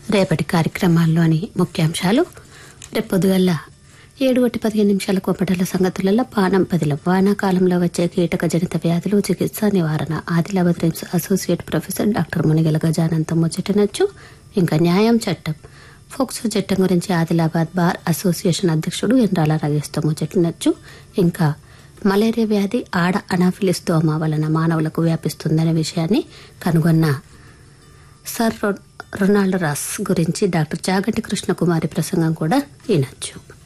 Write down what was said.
రేపటి కార్యక్రమాల్లోని ముఖ్యాంశాలు రేపు పొద్దుగల్లా ఏడు ఒకటి పదిహేను నిమిషాల కోపటల సంగతులలో పానం పదిల వానాకాలంలో వచ్చే కీటక జనిత వ్యాధులు చికిత్స నివారణ Adilabad RIMS associate professor doctor Munigala Gajanantham ముచ్చటనొచ్చు ఇంకా న్యాయం చట్టం ఫోక్సో చట్టం గురించి ఆదిలాబాద్ బార్ అసోసియేషన్ అధ్యక్షుడు ఎండ్రాల రాగేస్తో ముచ్చటనొచ్చు ఇంకా మలేరియా వ్యాధి ఆడ అనాఫిలిస్ దోమ వలన మానవులకు వ్యాపిస్తుందనే విషయాన్ని కనుగొన్న సర్ రొ- రొనాల్డ్ రాస్ గురించి డాక్టర్ చాగంటి కృష్ణకుమారి ప్రసంగం కూడా వినొచ్చు